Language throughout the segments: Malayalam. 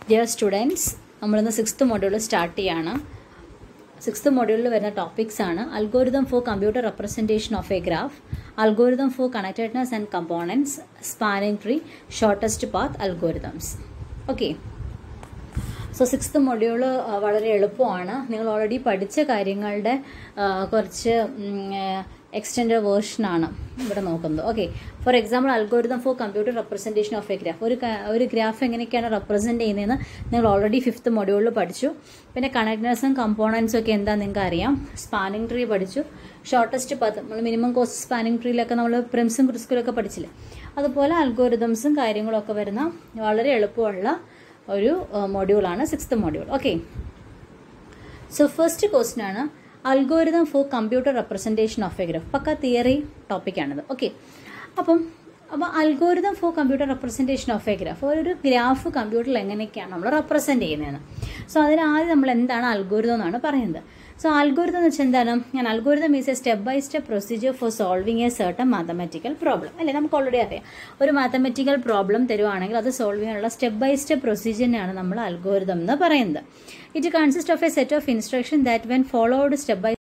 ഡിയർ സ്റ്റുഡൻസ് നമ്മളിന്ന് സിക്സ്ത് മൊഡ്യൂൾ സ്റ്റാർട്ട് ചെയ്യാണ് സിക്സ്ത് മൊഡ്യൂളിൽ വരുന്ന ടോപ്പിക്സ് ആണ് algorithm for computer representation of a graph algorithm for connectedness and components spanning tree shortest path algorithms okay so sixth module വളരെ എളുപ്പമാണ് നിങ്ങൾ ഓൾറെഡി പഠിച്ച കാര്യങ്ങളുടെ ആ, കുറച്ച് എക്സ്റ്റൻഡ് വേർഷനാണ് ഇവിടെ നോക്കുന്നത് okay for example algorithm for computer representation of a graph ഒരു ക- ഒരു ഗ്രാഫ് എങ്ങനെയൊക്കെയാണ് റെപ്രസെൻറ്റ് ചെയ്യുന്നതെന്ന് നിങ്ങൾ ഓൾറെഡി ഫിഫ്ത്ത് മൊഡ്യൂളിൽ പഠിച്ചു പിന്നെ കണക്ട്നെസ്സും കമ്പോണൻസും ഒക്കെ എന്താ നിങ്ങൾക്ക് അറിയാം സ്പാനിങ് ട്രീ പഠിച്ചു ഷോർട്ടസ്റ്റ് പത്ത് നമ്മൾ മിനിമം കോസ്റ്റ് സ്പാനിങ് ട്രീയിലൊക്കെ നമ്മൾ പ്രിംസും ക്രിസ്കുലൊക്കെ പഠിച്ചില്ലേ അതുപോലെ അൽഗോരിതംസും കാര്യങ്ങളൊക്കെ വരുന്ന വളരെ എളുപ്പമുള്ള ഒരു മൊഡ്യൂളാണ് sixth module okay so first question ആണ് algorithm for computer representation of a graph പക്ക തിയറി ടോപ്പിക്കാണിത് ഓക്കെ അപ്പം അപ്പോൾ algorithm for computer representation of a graph ഒരു ഗ്രാഫ് കമ്പ്യൂട്ടറിൽ എങ്ങനെയൊക്കെയാണ് നമ്മൾ റെപ്രസെൻറ്റ് ചെയ്യുന്നതെന്ന് സോ അതിന് ആദ്യം നമ്മൾ എന്താണ് അൽഗോരിതം എന്നാണ് പറയുന്നത് സോ അൽഗോരിതം എന്ന് വെച്ചാൽ എന്താണ് ഞാൻ algorithm is a step by step procedure for solving a certain mathematical problem അല്ലേ നമുക്ക് ഓൾറെഡി അറിയാം ഒരു മാത്തമാറ്റിക്കൽ പ്രോബ്ലം തരുവാണെങ്കിൽ അത് സോൾവ് ചെയ്യാനുള്ള സ്റ്റെപ്പ് ബൈ സ്റ്റെപ്പ് പ്രൊസീജിയറിനെയാണ് നമ്മൾ അൽഗോരിതം എന്ന് പറയുന്നത് it consist of a set of instruction that when followed step by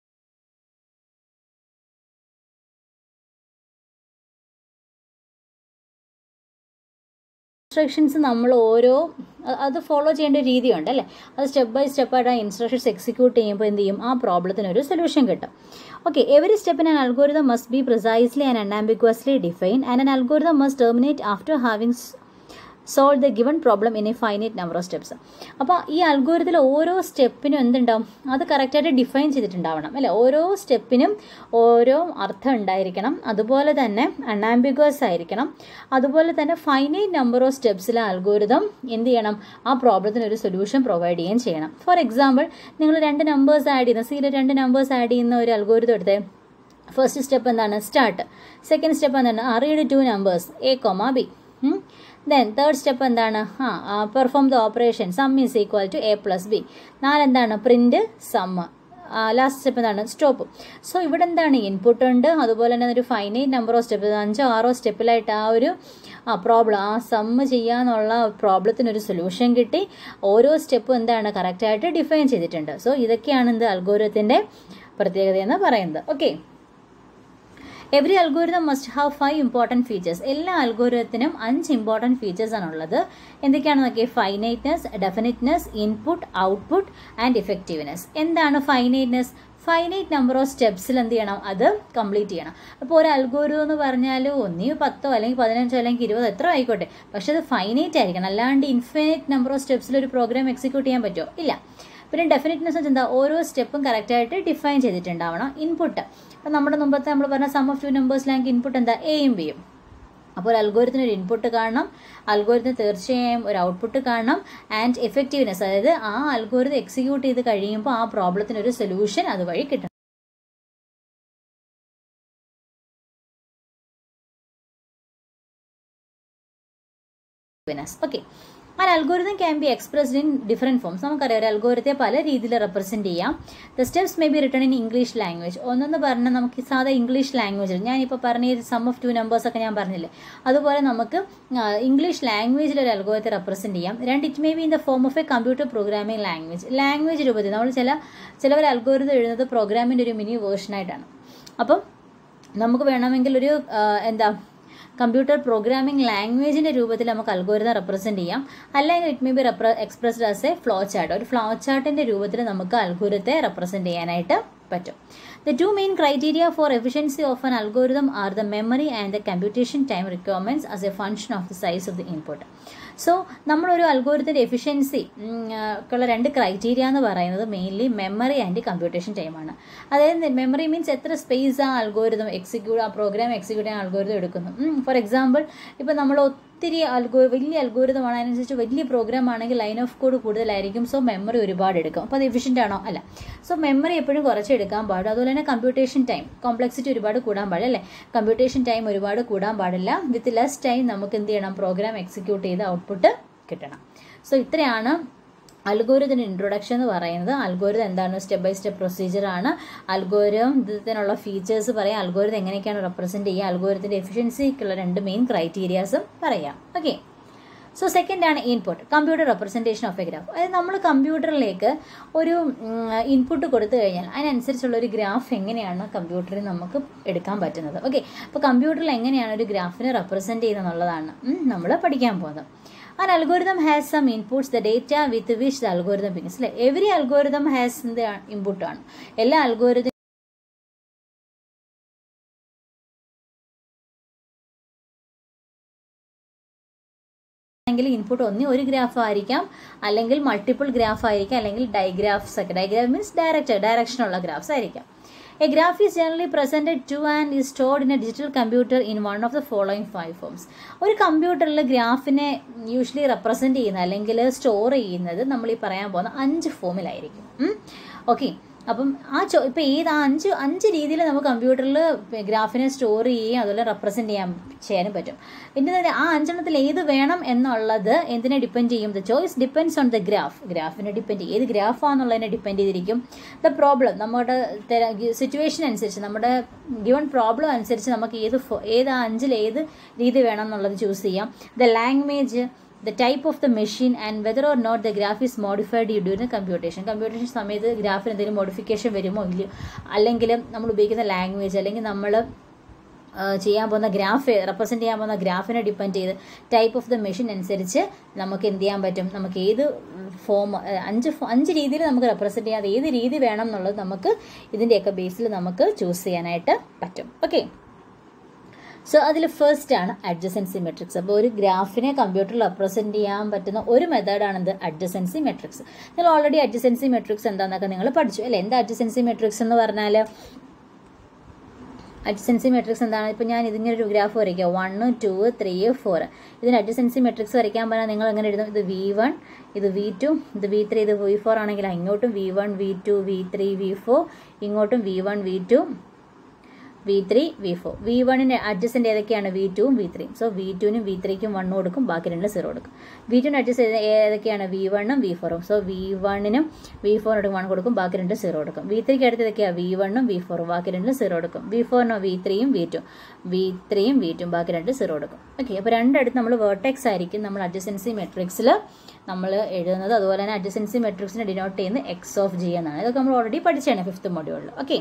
instructions നമ്മൾ ഓരോ അ- അത് ഫോളോ ചെയ്യേണ്ട ഒരു രീതിയുണ്ട് അല്ലേ അത് സ്റ്റെപ്പ് ബൈ സ്റ്റെപ്പായിട്ട് ആ ഇൻസ്ട്രക്ഷൻസ് എക്സിക്യൂട്ട് ചെയ്യുമ്പോൾ എന്ത് ചെയ്യും ആ പ്രോബ്ലത്തിന് ഒരു സൊല്യൂഷൻ കിട്ടും okay every step in an algorithm must be precisely and unambiguously define and an algorithm must terminate after having solve the given problem in a finite number of steps അപ്പോൾ ഈ അൽഗോരിതത്തിൽ ഓരോ സ്റ്റെപ്പിനും എന്തുണ്ടാവും അത് കറക്റ്റായിട്ട് ഡിഫൈൻ ചെയ്തിട്ടുണ്ടാവണം അല്ലേ ഓരോ സ്റ്റെപ്പിനും ഓരോ അർത്ഥം ഉണ്ടായിരിക്കണം അതുപോലെ തന്നെ അൺആംബിഗ്വസ് ആയിരിക്കണം അതുപോലെ തന്നെ ഫൈനൈറ്റ് നമ്പർ ഓഫ് സ്റ്റെപ്സിലെ അൽഗോരിതം എന്ത് ചെയ്യണം ആ പ്രോബ്ലത്തിന് ഒരു സൊല്യൂഷൻ പ്രൊവൈഡ് ചെയ്യുകയും ചെയ്യണം ഫോർ എക്സാമ്പിൾ നിങ്ങൾ രണ്ട് നമ്പേഴ്സ് ആഡ് ചെയ്യുന്ന സീരിയൽ രണ്ട് നമ്പേഴ്സ് ആഡ് ചെയ്യുന്ന ഒരു അൽഗോരിതം എടുത്തേ ഫസ്റ്റ് സ്റ്റെപ്പ് എന്താണ് സ്റ്റാർട്ട് സെക്കൻഡ് സ്റ്റെപ്പ് എന്താണ് ആ read two numbers A comma B then third step എന്താണ് ആ perform the operation sum is equal to A plus B നാലെന്താണ് പ്രിന്റ് സമ്മ് ലാസ്റ്റ് സ്റ്റെപ്പ് എന്താണ് സ്റ്റോപ്പ് സോ ഇവിടെ എന്താണ് ഇൻപുട്ട് ഉണ്ട് അതുപോലെ തന്നെ ഒരു ഫൈനൈറ്റ് നമ്പർ ഓഫ് സ്റ്റെപ്പ് അഞ്ചോ ആറോ സ്റ്റെപ്പിലായിട്ട് ആ ഒരു ആ പ്രോബ്ലം ആ സമ്മ് ചെയ്യാന്നുള്ള പ്രോബ്ലത്തിന് ഒരു സൊല്യൂഷൻ കിട്ടി ഓരോ സ്റ്റെപ്പും എന്താണ് കറക്റ്റായിട്ട് ഡിഫൈൻ ചെയ്തിട്ടുണ്ട് സോ ഇതൊക്കെയാണ് എന്ത് അൽഗോരത്തിൻ്റെ പ്രത്യേകത എന്ന് പറയുന്നത് okay every algorithm must have five important features എല്ലാ അൽഗോരിതത്തിനും അഞ്ച് ഇമ്പോർട്ടൻറ്റ് ഫീച്ചേഴ്സ് ആണ് ഉള്ളത് എന്തൊക്കെയാണെന്ന് നോക്കിയാൽ finiteness definiteness input output and effectiveness എന്താണ് ഫൈനൈറ്റ്നെസ് ഫൈനൈറ്റ് നമ്പർ ഓഫ് സ്റ്റെപ്സിൽ എന്ത് ചെയ്യണം അത് കംപ്ലീറ്റ് ചെയ്യണം അപ്പോൾ ഒരു അൽഗോരിതം എന്ന് പറഞ്ഞാൽ ഒന്നീ പത്തോ അല്ലെങ്കിൽ പതിനഞ്ചോ അല്ലെങ്കിൽ ഇരുപതോ എത്ര ആയിക്കോട്ടെ പക്ഷെ അത് ഫൈനൈറ്റ് ആയിരിക്കണം അല്ലാണ്ട് ഇൻഫിനിറ്റ് നമ്പർ ഓഫ് സ്റ്റെപ്സിൽ ഒരു പ്രോഗ്രാം എക്സിക്യൂട്ട് ചെയ്യാൻ പറ്റുമോ ഇല്ല പിന്നെ ഡെഫിനറ്റ്നെസ് വെച്ചാൽ എന്താ ഓരോ സ്റ്റെപ്പും കറക്റ്റായിട്ട് ഡിഫൈൻ ചെയ്തിട്ടുണ്ടാവണം ഇൻപുട്ട് അപ്പം നമ്മുടെ മുമ്പത്തെ നമ്മൾ പറഞ്ഞ സം ഓഫ് ടു നമ്പേഴ്സിലാണെങ്കിൽ ഇൻപുട്ട് എന്താ എയും ബിയും അപ്പോൾ ഒരു അൽഗോരത്തിന് ഒരു ഇൻപുട്ട് കാണണം അൽഗോരത്തിന് തീർച്ചയായും ഒരു ഔട്ട്പുട്ട് കാണണം ആൻഡ് എഫക്റ്റീവ്നെസ് അതായത് ആ അൽഗോരിതം എക്സിക്യൂട്ട് ചെയ്ത് കഴിയുമ്പോൾ ആ പ്രോബ്ലത്തിന് ഒരു സൊല്യൂഷൻ അതുവഴി കിട്ടണം ഓക്കെ ആ algorithm can be expressed in different forms നമുക്കറിയാം ഒരു അൽഗോരിതത്തെ പല രീതിയിൽ റെപ്രസെൻറ്റ് ചെയ്യാം the steps may be written in English language ഒന്നെന്ന് പറഞ്ഞാൽ നമുക്ക് സാധാ ഇംഗ്ലീഷ് ലാംഗ്വേജിൽ ഞാനിപ്പോൾ പറഞ്ഞ സം ഓഫ് ടു നമ്പേഴ്സ് ഒക്കെ ഞാൻ പറഞ്ഞില്ലേ അതുപോലെ നമുക്ക് ഇംഗ്ലീഷ് ലാംഗ്വേജിൽ ഒരു അൽഗോരിതത്തെ റെപ്രസെൻറ്റ് ചെയ്യാം രണ്ട് it may be in the form of a computer programming language language രൂപത്തിൽ നമ്മൾ ചില ചിലവർ അൽഗോരിതം എഴുതുന്നത് പ്രോഗ്രാമിൻ്റെ ഒരു മിനി വേർഷനായിട്ടാണ് അപ്പം നമുക്ക് വേണമെങ്കിൽ ഒരു ആ, എന്താ കമ്പ്യൂട്ടർ പ്രോഗ്രാമിംഗ് ലാംഗ്വേജിൻ്റെ രൂപത്തിൽ നമുക്ക് അൽഗോരിതം റെപ്രസെൻറ്റ് ചെയ്യാം അല്ലെങ്കിൽ ഇറ്റ് മേ ബി റെപ്ര expressed as a flow chart ഒരു ഫ്ലോ ചാർട്ടിൻ്റെ രൂപത്തിൽ നമുക്ക് അൽഗോരിതത്തെ റെപ്രസെൻറ്റ് ചെയ്യാനായിട്ട് പറ്റും the two main criteria for efficiency of an algorithm are the memory and the computation time requirements as a function of the size of the input so നമ്മളൊരു അൽഗോരിതത്തിൻ്റെ എഫിഷ്യൻസി ഉള്ള രണ്ട് ക്രൈറ്റീരിയ എന്ന് പറയുന്നത് മെയിൻലി മെമ്മറി ആൻഡ് കമ്പ്യൂട്ടേഷൻ ടൈമാണ് അതായത് മെമ്മറി മീൻസ് എത്ര സ്പേസ് ആ അൽഗോരിതം എക്സിക്യൂട്ട് ആ പ്രോഗ്രാം എക്സിക്യൂട്ട് ചെയ്യാൻ അൽഗോരിതം എടുക്കുന്നു ഫോർ എക്സാമ്പിൾ ഇപ്പം നമ്മൾ ഒത്തിരി അൽഗോ വലിയ അൽഗോരിതമാണ് അതിനനുസരിച്ച് വലിയ പ്രോഗ്രാം ആണെങ്കിൽ ലൈൻ ഓഫ് കോഡ് കൂടുതലായിരിക്കും സോ മെമ്മറി ഒരുപാട് എടുക്കും അപ്പോൾ അത് എഫിഷ്യൻ്റ് ആണോ അല്ല സോ മെമ്മറി എപ്പോഴും കുറച്ച് എടുക്കാൻ പാടും അതുപോലെ തന്നെ കമ്പ്യൂട്ടേഷൻ ടൈം കോംപ്ലക്സിറ്റി ഒരുപാട് കൂടാൻ പാടില്ല അല്ലേ കമ്പ്യൂട്ടേഷൻ ടൈം ഒരുപാട് കൂടാൻ പാടില്ല വിത്ത് ലെസ് ടൈം നമുക്ക് എന്ത് ചെയ്യണം പ്രോഗ്രാം എക്സിക്യൂട്ട് ചെയ്ത് ഔട്ട്പുട്ട് കിട്ടണം സോ ഇത്രയാണ് അൽഗോരിതത്തിൻ്റെ ഇൻട്രൊഡക്ഷൻ എന്ന് പറയുന്നത് അൽഗോരിതം എന്താണ് സ്റ്റെപ്പ് ബൈ സ്റ്റെപ്പ് പ്രൊസീജിയർ ആണ് അൽഗോരിതത്തിനുള്ള ഫീച്ചേഴ്സ് പറയാം അൽഗോരിതം എങ്ങനെയൊക്കെയാണ് റെപ്രസെൻറ്റ് ചെയ്യുക അൽഗോരിതത്തിൻ്റെ എഫിഷ്യൻസിക്കുള്ള രണ്ട് മെയിൻ ക്രൈറ്റീരിയാസും പറയാം ഓക്കെ സോ സെക്കൻഡ് ആണ് input computer representation of a graph അതായത് നമ്മൾ കമ്പ്യൂട്ടറിലേക്ക് ഒരു ഇൻപുട്ട് കൊടുത്തു കഴിഞ്ഞാൽ അതിനനുസരിച്ചുള്ള ഒരു ഗ്രാഫ് എങ്ങനെയാണ് കമ്പ്യൂട്ടറിൽ നമുക്ക് എടുക്കാൻ പറ്റുന്നത് ഓക്കെ അപ്പോൾ കമ്പ്യൂട്ടറിൽ എങ്ങനെയാണ് ഒരു ഗ്രാഫിനെ റെപ്രസെൻറ്റ് ചെയ്യുന്നത് എന്നുള്ളതാണ് നമ്മൾ പഠിക്കാൻ പോകുന്നത് An algorithm has some inputs, the data with which the algorithm begins. അല്ലേ എവറി അൽഗോരിതം ഹാസ് എന്ത് ഇൻപുട്ട് ആണ് എല്ലാ അൽഗോരിതം ആണെങ്കിൽ ഇൻപുട്ട് ഒന്നി ഒരു ഗ്രാഫ് ആയിരിക്കാം അല്ലെങ്കിൽ മൾട്ടിപ്പിൾ ഗ്രാഫ് ആയിരിക്കാം അല്ലെങ്കിൽ ഡൈഗ്രാഫ്സ് ഒക്കെ ഡൈഗ്രാഫ് മീൻസ് ഡയറക്റ്റ് ഡയറക്ഷനുള്ള ഗ്രാഫ്സ് ആയിരിക്കാം a graph is generally presented to and is stored in a digital computer in one of the following five forms ഒരു കമ്പ്യൂട്ടറിൽ ഗ്രാഫിനെ യൂഷ്വലി റെപ്രസെൻറ്റ് ചെയ്യുന്ന അല്ലെങ്കിൽ സ്റ്റോർ ചെയ്യുന്നത് നമ്മൾ ഈ പറയാൻ പോകുന്ന അഞ്ച് ഫോമിലായിരിക്കും ഓക്കെ അപ്പം ആ ചോ ഇപ്പം ഏത് ആ അഞ്ച് അഞ്ച് രീതിയിൽ നമുക്ക് കമ്പ്യൂട്ടറിൽ ഗ്രാഫിനെ സ്റ്റോർ ചെയ്യുകയും അതുപോലെ റെപ്രസെൻറ്റ് ചെയ്യാൻ ചെയ്യാനും പറ്റും പിന്നെ ആ അഞ്ചെണ്ണത്തിൽ ഏത് വേണം എന്നുള്ളത് എന്തിനെ ഡിപ്പെൻഡ് ചെയ്യും the choice depends on the graph ഗ്രാഫിനെ ഡിപ്പെൻഡ് ചെയ്യും ഏത് ഗ്രാഫാണെന്നുള്ളതിനെ ഡിപ്പെൻഡ് ചെയ്തിരിക്കും ദ പ്രോബ്ലം നമ്മുടെ സിറ്റുവേഷൻ അനുസരിച്ച് നമ്മുടെ ഗിവൺ പ്രോബ്ലം അനുസരിച്ച് നമുക്ക് ഏത് ഏത് ആ അഞ്ചിൽ ഏത് രീതി വേണം എന്നുള്ളത് ചൂസ് ചെയ്യാം the language the type of the machine and whether or not the graph is modified you during computation computation സമയത്ത് ഗ്രാഫിന് എന്തെങ്കിലും മോഡിഫിക്കേഷൻ വരുമോ ഇല്ലയോ അല്ലെങ്കിൽ നമ്മൾ ഉപയോഗിക്കുന്ന ലാംഗ്വേജ് അല്ലെങ്കിൽ നമ്മൾ ചെയ്യാൻ പോകുന്ന ഗ്രാഫ് റെപ്രസെൻറ്റ് ചെയ്യാൻ പോകുന്ന ഗ്രാഫിനെ ഡിപ്പെൻഡ് ചെയ്ത് ടൈപ്പ് ഓഫ് ദ മെഷീൻ അനുസരിച്ച് നമുക്ക് എന്ത് ചെയ്യാൻ പറ്റും നമുക്ക് ഏത് ഫോം അഞ്ച് അഞ്ച് രീതിയിൽ നമുക്ക് റെപ്രസെൻറ്റ് ചെയ്യാൻ ഏത് രീതി വേണം എന്നുള്ളത് നമുക്ക് ഇതിൻ്റെയൊക്കെ ബേസിൽ നമുക്ക് ചൂസ് ചെയ്യാനായിട്ട് പറ്റും ഓക്കെ സോ അതിൽ ഫസ്റ്റ് ആണ് അഡ്ജസൻസി മെട്രിക്സ് അപ്പോൾ ഒരു ഗ്രാഫിനെ കമ്പ്യൂട്ടറിൽ റെപ്രസെൻറ്റ് ചെയ്യാൻ പറ്റുന്ന ഒരു മെത്തേഡാണിത് അഡ്ജസൻസി മെട്രിക്സ് നിങ്ങൾ ഓൾറെഡി അഡ്ജസൻസി മെട്രിക്സ് എന്താണെന്നൊക്കെ നിങ്ങൾ പഠിച്ചു അല്ലേ എന്താ അഡ്ജസൻസി മെട്രിക്സ് എന്ന് പറഞ്ഞാൽ അഡ്ജസൻസി മെട്രിക്സ് എന്താണ് ഇപ്പോൾ ഞാൻ ഇതിങ്ങനെ ഒരു ഗ്രാഫ് വരയ്ക്കുക വണ്ണ് ടു ത്രീ ഫോർ ഇതിന് അഡ്ജസൻസി മെട്രിക്സ് വരയ്ക്കാൻ പറഞ്ഞാൽ നിങ്ങൾ എങ്ങനെ എഴുതും ഇത് വി വൺ ഇത് വി ടു ഇത് വി ത്രീ ഇത് വി ഫോർ ആണെങ്കിൽ ഇങ്ങോട്ടും V one V two V three V four ഇങ്ങോട്ടും V one V two V three V four V വണ്ണിന് അഡ്ജസ്റ്റൻ്റ് ഏതൊക്കെയാണ് വി ടുവും വി ത്രീയും സോ വി ടുവിനും വി ത്രീക്കും വണ്ണ് കൊടുക്കും ബാക്കി രണ്ട് സീറോ കൊടുക്കും വി ടുവിന് അഡ്ജസ്റ്റ് ഏതൊക്കെയാണ് വി വണ്ണും വി ഫോറും സോ വി വണ്ണിനും വി ഫോറിനും വൺ കൊടുക്കും ബാക്കി രണ്ട് സീറോ കൊടുക്കും വി ത്രീക്ക് അടുത്ത് ഏതൊക്കെയാണ് വി വണ്ണും വി ഫോറും ബാക്കി രണ്ട് സീറോ കൊടുക്കും വി ഫോറിനോ വി ത്രീയും വി ടു വി ത്രീയും വി ടും ബാക്കി രണ്ട് സീറോ കൊടുക്കും ഓക്കെ അപ്പോൾ രണ്ടടുത്ത് നമ്മൾ വേർട്ടെക്സ് ആയിരിക്കും നമ്മൾ അഡ്ജസൻസി മെട്രിക്സിൽ നമ്മൾ എഴുതുന്നത് അതുപോലെ തന്നെ അഡ്ജസൻസി മെട്രിക്സിനെ ഡിനോട്ട് ചെയ്യുന്നത് എക്സ് ഓഫ് ജി എന്നാണ് ഇതൊക്കെ നമ്മൾ ഓൾറെഡി പഠിച്ചാണ് ഫിഫ്ത്ത് മൊഡ്യൂളിൽ okay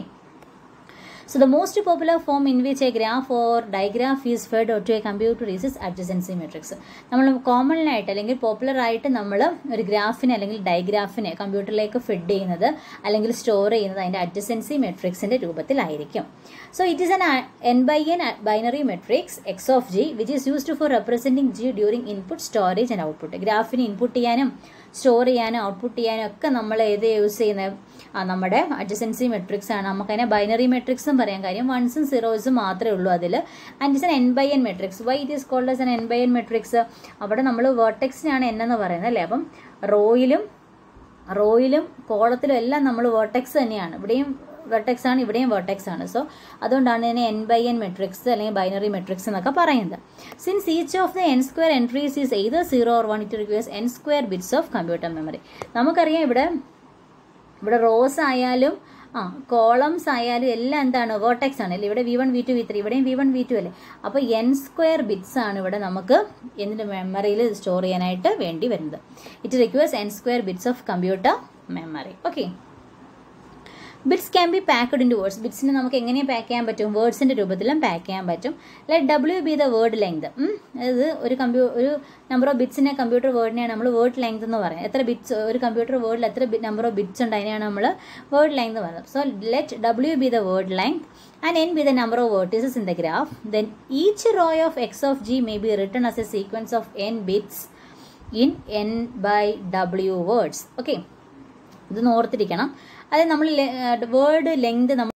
So the most popular form in which a graph or digraph is fed to a computer is its adjacency matrix. നമ്മൾ കോമൺ ആയിട്ട് അല്ലെങ്കിൽ പോപ്പുലർ ആയിട്ട് നമ്മൾ ഒരു ഗ്രാഫിനെ അല്ലെങ്കിൽ ഡയഗ്രാഫിനെ കമ്പ്യൂട്ടറിലേക്ക് ഫെഡ് ചെയ്യുന്നത് അല്ലെങ്കിൽ സ്റ്റോർ ചെയ്യുന്നത് അതിൻ്റെ അഡ്ജസൻസി മെട്രിക്സിൻ്റെ രൂപത്തിലായിരിക്കും so it is N N by N binary matrix X of G which is used for representing G during input storage and output ഗ്രാഫിന് ഇൻപുട്ട് ചെയ്യാനും സ്റ്റോർ ചെയ്യാനും ഔട്ട്പുട്ട് ചെയ്യാനും ഒക്കെ നമ്മൾ ഏത് യൂസ് ചെയ്യുന്നത് ആ നമ്മുടെ അഡ്ജസൻസി മെട്രിക്സ് ആണ് നമുക്കതിനെ ബൈനറി മെട്രിക്സും പറയാൻ കാര്യം വൺസും സീറോസും മാത്രമേ ഉള്ളൂ അതിൽ and it's N N by N matrix why it is called as N N by N matrix അവിടെ നമ്മൾ വേർട്ടെക്സിനാണ് എൻ എന്ന് പറയുന്നത് അല്ലേ അപ്പം റോയിലും റോയിലും കോളത്തിലും എല്ലാം നമ്മൾ വേർട്ടെക്സ് തന്നെയാണ് ഇവിടെയും വെർട്ടെക്സ് ആണ് ഇവിടെയും വെർട്ടെക്സ് ആണ് സോ അതുകൊണ്ടാണ് ഇതിനെ എൻ ബൈ എൻ മെട്രിക്സ് അല്ലെങ്കിൽ ബൈനറി മെട്രിക്സ് എന്നൊക്കെ പറയുന്നത് since each of the N square entries is either zero or one it requires N square bits of computer memory നമുക്കറിയാം ഇവിടെ ഇവിടെ റോസ് ആയാലും ആ കോളംസ് ആയാലും എല്ലാം എന്താണ് വേർട്ടെക്സ് ആണ് അല്ലേ ഇവിടെ V one V two V three ഇവിടെയും വി വൺ വി ടു അല്ലേ അപ്പോൾ എൻ സ്ക്വയർ ബിറ്റ്സ് ആണ് ഇവിടെ നമുക്ക് എന്തിൻ്റെ മെമ്മറിയിൽ സ്റ്റോർ ചെയ്യാനായിട്ട് വേണ്ടി വരുന്നത് it requires N square bits of computer memory okay bits can be packed in words ബിറ്റ്സിനെ നമുക്ക് എങ്ങനെയാണ് പാക്ക് ചെയ്യാൻ പറ്റും വേർഡ്സിൻ്റെ രൂപത്തിലും പാക്ക് ചെയ്യാൻ പറ്റും let W be the word length അതായത് ഒരു കമ്പ്യൂ ഒരു നമ്പർ ഓഫ് ബിറ്റ്സിനെ കമ്പ്യൂട്ടർ വേർഡിനെയാണ് നമ്മൾ വേർഡ് ലെങ്ത് എന്ന് പറയുന്നത് എത്ര ബിറ്റ്സ് ഒരു കമ്പ്യൂട്ടർ വേർഡിൽ എത്ര നമ്പർ ഓഫ് ബിറ്റ്സ് ഉണ്ട് അതിനെയാണ് നമ്മൾ വേർഡ് ലെങ്ത് എന്ന് പറയുന്നത് so let W be the word length and n be the number of vertices in the graph then each row of x of g may be written as a sequence of n bits in n by w words okay ഇത് ഓർത്തിരിക്കണം അത് നമ്മൾ വേർഡ് ലെങ്ത് നമ്മൾ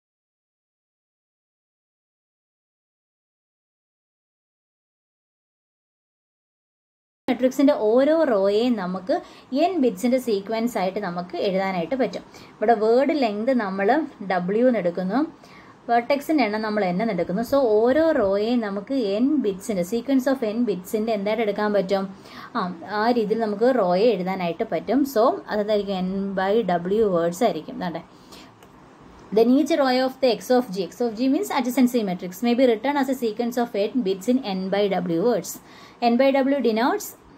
മെട്രിക്സിൻ്റെ ഓരോ റോയെയും നമുക്ക് എൻ ബിറ്റ്സിൻ്റെ സീക്വൻസ് ആയിട്ട് നമുക്ക് എഴുതാനായിട്ട് പറ്റും ഇവിടെ വേർഡ് ലെങ്ത് നമ്മൾ ഡബ്ല്യു എന്ന് എടുക്കുന്നു വെർട്ടെക്സിൻ്റെ എണ്ണം നമ്മൾ എൻ എന്ന് എടുക്കുന്നു സോ ഓരോ റോയെയും നമുക്ക് എൻ ബിറ്റ്സിൻ്റെ സീക്വൻസ് ഓഫ് എൻ ബിറ്റ്സിൻ്റെ എന്തായിട്ട് എടുക്കാൻ പറ്റും ആ ആ രീതിയിൽ നമുക്ക് റോയെ എഴുതാനായിട്ട് പറ്റും സോ അതായിരിക്കും എൻ ബൈ ഡബ്ല്യു വേർഡ്സ് ആയിരിക്കും അതെ Then each row of the x of g, x of g means adjacency matrix, may be written as a sequence of 8 bits in n by w words. n by w denotes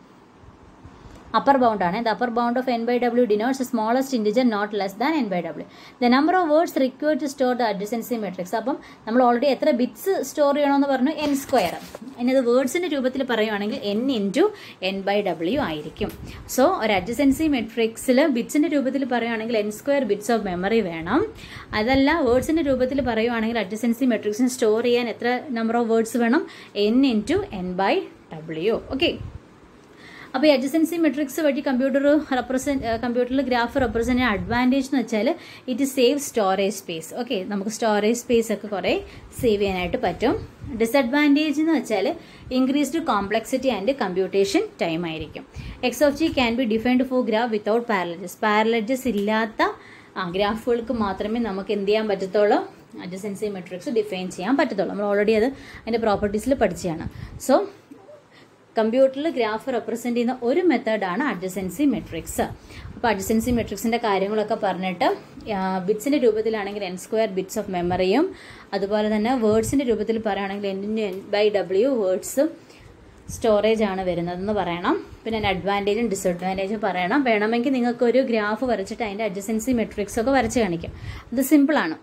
upper bound ആണ് the upper bound of n by w denotes the smallest integer not less than n by w the number of words required to store the adjacency matrix അപ്പം നമ്മൾ ഓൾറെഡി എത്ര ബിറ്റ്സ് സ്റ്റോർ ചെയ്യണമെന്ന് പറഞ്ഞു എൻ സ്ക്വയർ ഇനി അത് വേർഡ്സിൻ്റെ രൂപത്തിൽ പറയുവാണെങ്കിൽ N into N by W ആയിരിക്കും സോ ഒരു അഡ്ജസൻസി മെട്രിക്സിൽ ബിറ്റ്സിൻ്റെ രൂപത്തിൽ പറയുവാണെങ്കിൽ N square bits of memory വേണം അതല്ല വേർഡ്സിൻ്റെ രൂപത്തിൽ പറയുവാണെങ്കിൽ അഡ്ജസൻസി മെട്രിക്സിന് സ്റ്റോർ ചെയ്യാൻ എത്ര നമ്പർ ഓഫ് വേർഡ്സ് വേണം N into N by W okay അപ്പോൾ ഈ അഡ്ജസൻസി മെട്രിക്സ് വഴി കമ്പ്യൂട്ടർ റെപ്രസെൻറ്റ് കമ്പ്യൂട്ടറിൽ ഗ്രാഫ് റെപ്രസെൻറ്റ് ചെയ്യുന്ന അഡ്വാൻറ്റേജ് എന്ന് വെച്ചാൽ it save storage space okay നമുക്ക് സ്റ്റോറേജ് സ്പേസ് ഒക്കെ കുറേ സേവ് ചെയ്യാനായിട്ട് പറ്റും ഡിസഡ്വാൻറ്റേജ് എന്ന് വെച്ചാൽ increased complexity and computation time ആയിരിക്കും X of G can be defined for graph without parallel edges parallel edges ഇല്ലാത്ത ആ ഗ്രാഫുകൾക്ക് മാത്രമേ നമുക്ക് എന്ത് ചെയ്യാൻ പറ്റത്തുള്ളൂ അഡ്ജസൻസി മെട്രിക്സ് ഡിഫൈൻ ചെയ്യാൻ പറ്റത്തുള്ളൂ നമ്മൾ ഓൾറെഡി അത് അതിൻ്റെ പ്രോപ്പർട്ടീസിൽ പഠിച്ചതാണ് സോ കമ്പ്യൂട്ടറിൽ ഗ്രാഫ് റെപ്രസെൻ്റ് ചെയ്യുന്ന ഒരു മെത്തേഡാണ് അഡ്ജസൻസി മെട്രിക്സ് അപ്പോൾ അഡ്ജസൻസി മെട്രിക്സിൻ്റെ കാര്യങ്ങളൊക്കെ പറഞ്ഞിട്ട് ബിറ്റ്സിൻ്റെ രൂപത്തിലാണെങ്കിൽ എൻ സ്ക്വയർ ബിറ്റ്സ് ഓഫ് മെമ്മറിയും അതുപോലെ തന്നെ വേർഡ്സിൻ്റെ രൂപത്തിൽ പറയുകയാണെങ്കിൽ എൻ എൻ ബൈ ഡബ്ല്യു വേർഡ്സും സ്റ്റോറേജ് ആണ് വരുന്നതെന്ന് പറയണം പിന്നെ അഡ്വാൻറ്റേജും ഡിസഡ്വാൻറ്റേജും പറയണം വേണമെങ്കിൽ നിങ്ങൾക്ക് ഒരു ഗ്രാഫ് വരച്ചിട്ട് അതിൻ്റെ അഡ്ജസൻസി മെട്രിക്സ് ഒക്കെ വരച്ച് കാണിക്കാം അത് സിമ്പിളാണ്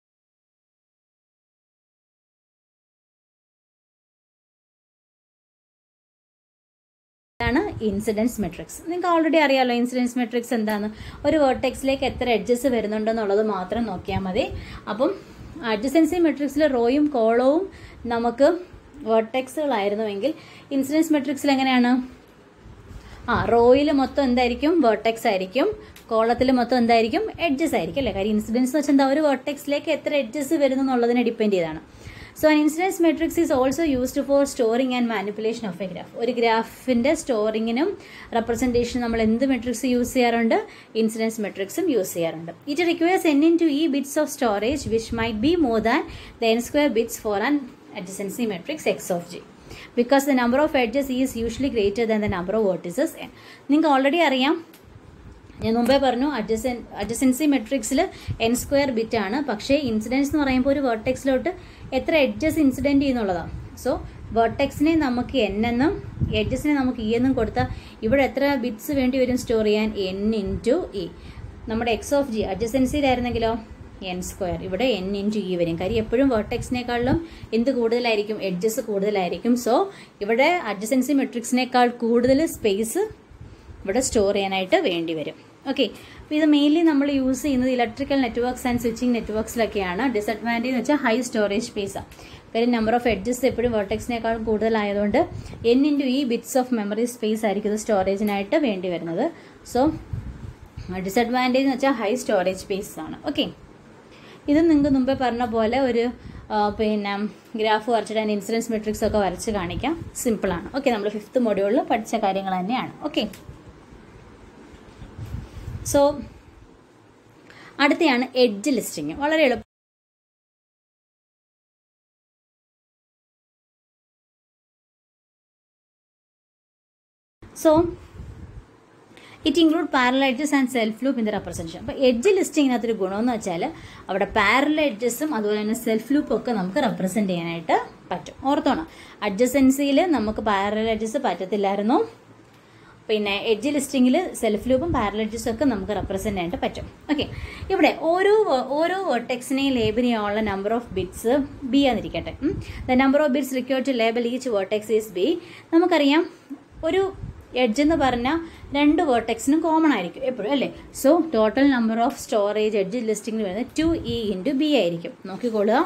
ാണ് ഇൻസിഡൻസ് മെട്രിക്സ് നിങ്ങൾക്ക് ഓൾറെഡി അറിയാമല്ലോ ഇൻസിഡൻസ് മെട്രിക്സ് എന്താണെന്ന് ഒരു വേർട്ടെക്സിലേക്ക് എത്ര എഡ്ജസ് വരുന്നുണ്ടെന്നുള്ളത് മാത്രം നോക്കിയാൽ മതി അപ്പം അഡ്ജസൻസി മെട്രിക്സിൽ റോയും കോളവും നമുക്ക് വേർട്ടെക്സുകളായിരുന്നുവെങ്കിൽ ഇൻസിഡൻസ് മെട്രിക്സിൽ എങ്ങനെയാണ് ആ റോയിൽ മൊത്തം എന്തായിരിക്കും വേർട്ടെക്സ് ആയിരിക്കും കോളത്തിൽ മൊത്തം എന്തായിരിക്കും എഡ്ജസ് ആയിരിക്കും അല്ലേ കാര്യം ഇൻസിഡൻസ് എന്ന് വെച്ചാൽ എന്താ ഒരു വേർട്ടെക്സിലേക്ക് എത്ര എഡ്ജസ് വരുന്നു എന്നുള്ളതിനെ ഡിപ്പെൻഡ് ചെയ്താണ് so an incidence matrix is also used for storing and manipulation of a graph ഒരു ഗ്രാഫിൻ്റെ സ്റ്റോറിങ്ങിനും റെപ്രസെൻറ്റേഷനും നമ്മൾ എന്ത് മെട്രിക്സ് യൂസ് ചെയ്യാറുണ്ട് ഇൻസിഡൻസ് മെട്രിക്സും യൂസ് ചെയ്യാറുണ്ട് it requires N into E bits of storage which might be more than the N square bits for an adjacency matrix x of g because the number of edges is usually greater than the number of vertices n നിങ്ങൾക്ക് ഓൾറെഡി അറിയാം ഞാൻ മുമ്പേ പറഞ്ഞു അഡ്ജസൻ അഡ്ജസൻസി മെട്രിക്സിൽ എൻ സ്ക്വയർ ബിറ്റ് ആണ് പക്ഷേ ഇൻസിഡൻസ് എന്ന് പറയുമ്പോൾ ഒരു വേർട്ടെക്സിലോട്ട് എത്ര എഡ്ജസ് ഇൻസിഡൻറ്റ് ചെയ്യുന്നുള്ളതാണ് സോ വേർട്ടെക്സിനെ നമുക്ക് എൻ എന്നും എഡ്ജസിനെ നമുക്ക് ഇ എന്നും കൊടുത്താൽ ഇവിടെ എത്ര ബിറ്റ്സ് വേണ്ടി വരും സ്റ്റോർ ചെയ്യാൻ എൻ ഇൻറ്റു ഇ നമ്മുടെ എക്സ് ഓഫ് ജി അഡ്ജസൻസിയിലായിരുന്നെങ്കിലോ എൻ സ്ക്വയർ ഇവിടെ എൻ ഇൻറ്റു ഇ വരും കാര്യം എപ്പോഴും വേർട്ടെക്സിനേക്കാളും എന്ത് കൂടുതലായിരിക്കും എഡ്ജസ് കൂടുതലായിരിക്കും സോ ഇവിടെ അഡ്ജസൻസി മെട്രിക്സിനേക്കാൾ കൂടുതൽ സ്പേസ് ഇവിടെ സ്റ്റോർ ചെയ്യാനായിട്ട് വേണ്ടി വരും ഓക്കെ അപ്പോൾ ഇത് മെയിൻലി നമ്മൾ യൂസ് ചെയ്യുന്നത് ഇലക്ട്രിക്കൽ നെറ്റ്വർക്ക്സ് ആൻഡ് സ്വിച്ചിങ് നെറ്റ്വർക്ക്സിലൊക്കെയാണ് ഡിസഡ്വാൻറ്റേജ് എന്ന് വെച്ചാൽ ഹൈ സ്റ്റോറേജ് സ്പേസാണ് കാര്യം നമ്പർ ഓഫ് എഡ്ജസ് എപ്പോഴും വേർട്ടെക്സിനേക്കാൾ കൂടുതലായതുകൊണ്ട് N into E bits of memory space ആയിരിക്കും ഇത് സ്റ്റോറേജിനായിട്ട് വേണ്ടി വരുന്നത് സോ ഡിസഡ്വാൻറ്റേജ് എന്ന് വെച്ചാൽ ഹൈ സ്റ്റോറേജ് സ്പേസ് ആണ് ഓക്കെ ഇത് നിങ്ങൾക്ക് മുമ്പേ പറഞ്ഞ പോലെ ഒരു പിന്നെ ഗ്രാഫ് വരച്ചിട്ട് അതിൻ്റെ ഇൻസിഡൻസ് മെട്രിക്സ് ഒക്കെ വരച്ച് കാണിക്കാം സിമ്പിളാണ് ഓക്കെ നമ്മൾ ഫിഫ്ത്ത് മൊഡ്യൂളിൽ പഠിച്ച കാര്യങ്ങൾ തന്നെയാണ് ഓക്കെ സോ അടുത്തയാണ് എഡ്ജ് ലിസ്റ്റിംഗ് വളരെ എളുപ്പം so it include parallel edges and self loop in the representation അപ്പോൾ എഡ്ജ് ലിസ്റ്റിങ്ങിനകത്തൊരു ഗുണമെന്ന് വെച്ചാൽ അവിടെ പാരൽ എഡ്ജസും അതുപോലെ തന്നെ സെൽഫ് ലൂപ്പും ഒക്കെ നമുക്ക് റെപ്രസെൻറ്റ് ചെയ്യാനായിട്ട് പറ്റും ഓർത്തോണം അഡ്ജസൻസിയിൽ നമുക്ക് പാരൽ എഡ്ജസ് പറ്റത്തില്ലായിരുന്നു പിന്നെ എഡ്ജ് ലിസ്റ്റിങ്ങിൽ സെൽഫ് ലൂപ്പും പാരൽ എഡ്ജസും ഒക്കെ നമുക്ക് റെപ്രസെൻറ്റ് ചെയ്യാനായിട്ട് പറ്റും ഓക്കെ ഇവിടെ ഓരോ ഓരോ വേർട്ടെക്സിനെയും ലേബൽ ചെയ്യാനുള്ള നമ്പർ ഓഫ് ബിറ്റ്സ് ബി ആന്നിരിക്കട്ടെ the number of bits require to label each vertex is B നമുക്കറിയാം ഒരു എഡ്ജ് എന്ന് പറഞ്ഞാൽ രണ്ട് വേർട്ടെക്സിനും കോമൺ ആയിരിക്കും എപ്പോഴും അല്ലേ so total number of storage edge ലിസ്റ്റിംഗിൽ വരുന്നത് ടു ഇ ഇൻറ്റു ബി ആയിരിക്കും നോക്കിക്കൊള്ളുക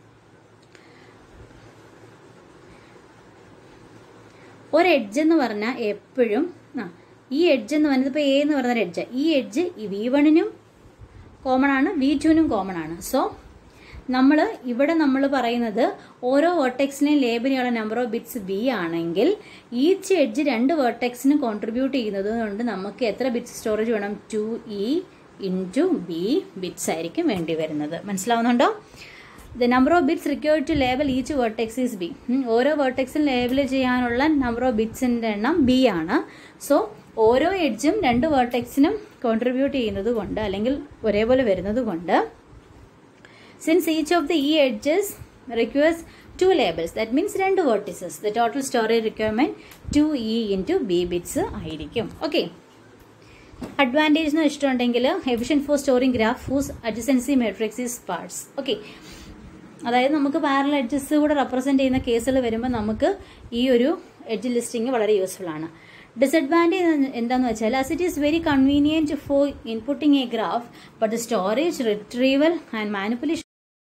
ഒരു എഡ്ജ് എന്ന് പറഞ്ഞാൽ എപ്പോഴും ആ ഈ എഡ്ജ് എന്ന് പറയുന്നത് ഇപ്പോൾ എ എന്ന് പറയുന്ന edge E edge E V വണ്ണിനും കോമൺ ആണ് വി ടുവിനും കോമൺ ആണ് സോ നമ്മൾ ഇവിടെ നമ്മൾ പറയുന്നത് ഓരോ വേർട്ടെക്സിനെയും ലേബൽ ചെയ്യാനുള്ള നമ്പർ ഓഫ് ബിറ്റ്സ് ബി ആണെങ്കിൽ ഈച്ച് എഡ്ജ് രണ്ട് വേർട്ടെക്സിന് കോൺട്രിബ്യൂട്ട് ചെയ്യുന്നത് കൊണ്ട് നമുക്ക് എത്ര ബിറ്റ്സ് സ്റ്റോറേജ് വേണം two E into B bits ആയിരിക്കും വേണ്ടി വരുന്നത് മനസ്സിലാവുന്നുണ്ടോ the number of bits required to label each vertex is B ഓരോ വേർട്ടെക്സിൽ ലേബൽ ചെയ്യാനുള്ള നമ്പർ ഓഫ് ബിറ്റ്സിൻ്റെ എണ്ണം ബി ആണ് സോ ഓരോ എഡ്ജും രണ്ട് വേർട്ടെക്സിനും കോൺട്രിബ്യൂട്ട് ചെയ്യുന്നത് കൊണ്ട് അല്ലെങ്കിൽ ഒരേപോലെ വരുന്നത് കൊണ്ട് since each of the E edges requires two labels that means രണ്ട് vertices the total storage requirement two E into B bits ആയിരിക്കും ഓക്കെ അഡ്വാൻറ്റേജ് എന്ന് വെച്ചിട്ടുണ്ടെങ്കിൽ efficient for storing graph whose adjacency matrix is sparse okay അതായത് നമുക്ക് പാരൽ എഡ്ജസ് കൂടെ റെപ്രസെൻറ്റ് ചെയ്യുന്ന കേസുകൾ വരുമ്പോൾ നമുക്ക് ഈ ഒരു എഡ്ജ് ലിസ്റ്റിംഗ് വളരെ യൂസ്ഫുൾ ആണ് ഡിസഡ്വാൻറ്റേജ് എന്താണെന്ന് വെച്ചാൽ as it is very convenient for inputting a graph but the storage retrieval and manipulation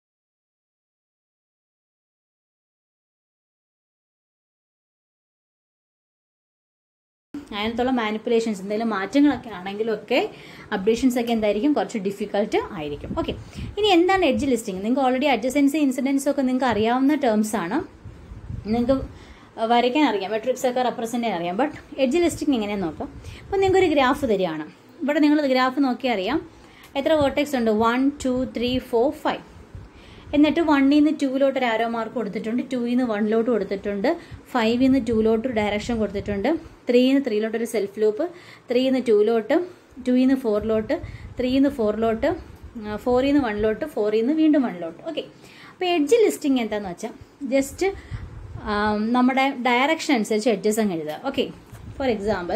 അതിനകത്തുള്ള മാനിപ്പുലേഷൻസ് എന്തെങ്കിലും മാറ്റങ്ങളൊക്കെ ആണെങ്കിലും ഒക്കെ അപ്ഡേഷൻസ് ഒക്കെ എന്തായിരിക്കും കുറച്ച് ഡിഫിക്കൽട്ട് ആയിരിക്കും ഓക്കെ ഇനി എന്താണ് എഡ്ജ് ലിസ്റ്റിംഗ് നിങ്ങൾക്ക് ഓൾറെഡി അഡ്ജസൻസി ഇൻസിഡൻസ് ഒക്കെ നിങ്ങൾക്ക് അറിയാവുന്ന ടേംസ് ആണ് നിങ്ങൾക്ക് വരയ്ക്കാൻ അറിയാം മെട്രിക്സ് ഒക്കെ റെപ്രസെൻ്റ് ചെയ്യാൻ അറിയാം ബട്ട് എഡ്ജ് ലിസ്റ്റിംഗ് എങ്ങനെയാണെന്ന് നോക്കാം അപ്പോൾ നിങ്ങൾക്ക് ഒരു ഗ്രാഫ് തരികയാണ് ഇവിടെ നിങ്ങൾ ഗ്രാഫ് നോക്കിയാൽ അറിയാം എത്ര വേർട്ടെക്സ് ഉണ്ട് one two three four five എന്നിട്ട് വണ്ണിൽ നിന്ന് ടൂവിലോട്ട് ഒരു ആരോ മാർക്ക് കൊടുത്തിട്ടുണ്ട് ടൂയിൽ നിന്ന് വണ്ണിലോട്ട് കൊടുത്തിട്ടുണ്ട് ഫൈവിൽ നിന്ന് ടൂലോട്ട് ഡയറക്ഷൻ കൊടുത്തിട്ടുണ്ട് ത്രീയിൽ നിന്ന് ത്രീയിലോട്ട് ഒരു സെൽഫ് ലൂപ്പ് ത്രീയിൽ നിന്ന് ടൂലോട്ട് ടൂയിൽ നിന്ന് ഫോറിലോട്ട് ത്രീയിൽ നിന്ന് ഫോറിലോട്ട് ഫോറിൽ നിന്ന് വണ്ണിലോട്ട് ഫോറിൽ നിന്ന് വീണ്ടും വണ്ണിലോട്ട് ഓക്കെ അപ്പോൾ എഡ്ജ് ലിസ്റ്റിംഗ് എന്താണെന്ന് വെച്ചാൽ ജസ്റ്റ് നമ്മുടെ ഡയറക്ഷൻ അനുസരിച്ച് എഡ്ജസ് അങ്ങ് എഴുതുക ഓക്കെ ഫോർ എക്സാമ്പിൾ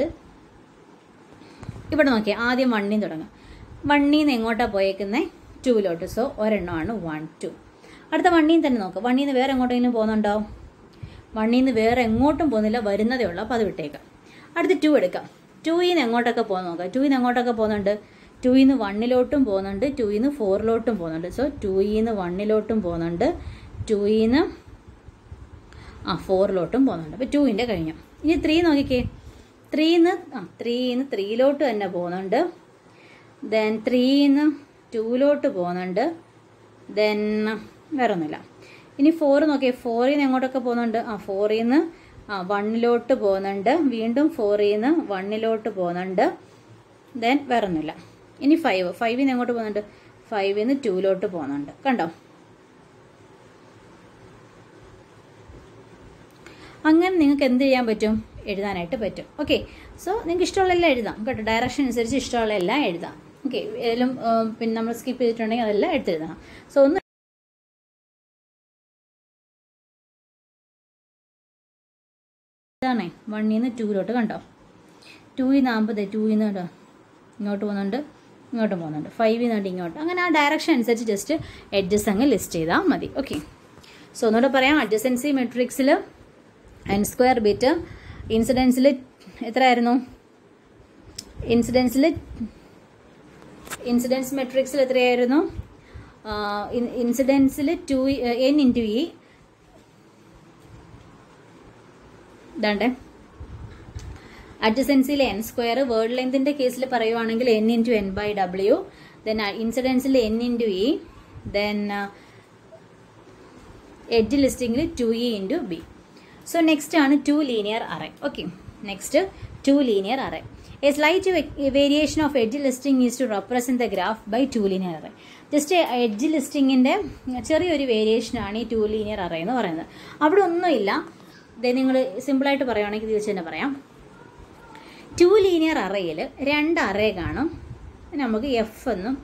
ഇവിടെ നോക്കിയാൽ ആദ്യം വണ്ണിൽ തുടങ്ങാം വണ്ണിൽ നിന്ന് എങ്ങോട്ടാണ് പോയേക്കുന്നത് ടൂവിലോട്ട് സോ ഒരെണ്ണമാണ് വൺ ടു അടുത്ത വണ്ണിൽ തന്നെ നോക്കുക വണ്ണിൽ നിന്ന് വേറെ എങ്ങോട്ടെങ്കിലും പോകുന്നുണ്ടോ വണ്ണിൽ നിന്ന് വേറെ എങ്ങോട്ടും പോകുന്നില്ല വരുന്നതേ ഉള്ളൂ അപ്പോൾ അത് വിട്ടേക്കാം അടുത്ത് ടു എടുക്കാം ടൂയിൽ നിന്ന് എങ്ങോട്ടൊക്കെ പോകുന്ന നോക്കാം ടൂയിൽ നിന്ന് എങ്ങോട്ടൊക്കെ പോകുന്നുണ്ട് ടൂയിൽ നിന്ന് വണ്ണിലോട്ടും പോകുന്നുണ്ട് ടൂയിൽ നിന്ന് ഫോറിലോട്ടും പോകുന്നുണ്ട് സോ ടൂയിൽ നിന്ന് വണ്ണിലോട്ടും പോകുന്നുണ്ട് ടൂയിൽ നിന്ന് ആ ഫോറിലോട്ടും പോകുന്നുണ്ട് അപ്പോൾ ടൂവിൻ്റെ കഴിഞ്ഞു ഇനി ത്രീ നോക്കിക്കേ ത്രീന്ന് ആ ത്രീന്ന് ത്രീയിലോട്ട് തന്നെ പോകുന്നുണ്ട് ദെൻ ത്രീന്ന് ടൂവിലോട്ട് പോകുന്നുണ്ട് ദെൻ വേറെ ഒന്നുമില്ല ഇനി ഫോർ നോക്കിയേ ഫോറിൽ നിന്ന് എങ്ങോട്ടൊക്കെ പോകുന്നുണ്ട് ആ ഫോറിൽ നിന്ന് ആ വണ്ണിലോട്ട് പോകുന്നുണ്ട് വീണ്ടും ഫോറിൽ നിന്ന് വണ്ണിലോട്ട് പോകുന്നുണ്ട് ദെൻ വേറെ ഒന്നുമില്ല ഇനി ഫൈവ് ഫൈവിൽ നിന്ന് എങ്ങോട്ട് പോകുന്നുണ്ട് ഫൈവിൽ നിന്ന് ടൂവിലോട്ട് പോകുന്നുണ്ട് കണ്ടോ അങ്ങനെ നിങ്ങൾക്ക് എന്ത് ചെയ്യാൻ പറ്റും എഴുതാനായിട്ട് പറ്റും ഓക്കെ സോ നിങ്ങൾക്ക് ഇഷ്ടമുള്ള എല്ലാം എഴുതാം കേട്ടോ ഡയറക്ഷൻ അനുസരിച്ച് ഇഷ്ടമുള്ള എല്ലാം എഴുതാം ഓക്കെ ഏതെങ്കിലും പിന്നെ നമ്മൾ സ്കിപ്പ് ചെയ്തിട്ടുണ്ടെങ്കിൽ അതെല്ലാം എടുത്തെഴുതണം സോ ഒന്ന് ഇതാണേ വണ്ണിൽ നിന്ന് ടൂവിലോട്ട് കണ്ടോ ടൂയിൽ നിന്ന് ആകുമ്പോൾ ടൂയിൽ നിന്ന് കണ്ടോ ഇങ്ങോട്ട് പോകുന്നുണ്ട് ഇങ്ങോട്ട് പോകുന്നുണ്ട് ഫൈവിൽ നിന്നുണ്ട് ഇങ്ങോട്ട് അങ്ങനെ ആ ഡയറക്ഷൻ അനുസരിച്ച് ജസ്റ്റ് എഡ്ജസ് അങ്ങ് ലിസ്റ്റ് ചെയ്താൽ മതി ഓക്കെ സോ ഒന്നുകൂടെ പറയാം അഡ്ജസൻസി മെട്രിക്സിൽ എൻ സ്ക്വയർ ബിറ്റ് ഇൻസിഡൻസിൽ എത്രയായിരുന്നു ഇൻസിഡൻസിൽ ഇൻസിഡൻസ് മെട്രിക്സിൽ എത്രയായിരുന്നു ഇൻസിഡൻസിൽ ടു എൻ ഇൻറ്റു ഇ ഇതാണ്ടേ അഡ്ജസൻസിയിൽ എൻ സ്ക്വയർ വേർഡ് ലെങ്തിൻ്റെ കേസിൽ പറയുവാണെങ്കിൽ N into N by W then ഇൻസിഡൻസിൽ N into E then edge listing two E into B so next ആണ് two linear array okay next two linear array a slight variation of edge listing is to represent the graph by two linear array just edge ലിസ്റ്റിങ്ങിൻ്റെ ചെറിയൊരു വേരിയേഷനാണ് ഈ ടു ലീനിയർ അറേ എന്ന് പറയുന്നത് അവിടെ ഒന്നുമില്ല ഇത് നിങ്ങൾ സിമ്പിളായിട്ട് പറയുവാണെങ്കിൽ തിരിച്ച് തന്നെ പറയാം ടു ലീനിയർ അറയിൽ രണ്ട് അറേ കാണും നമുക്ക് എഫ് എന്നും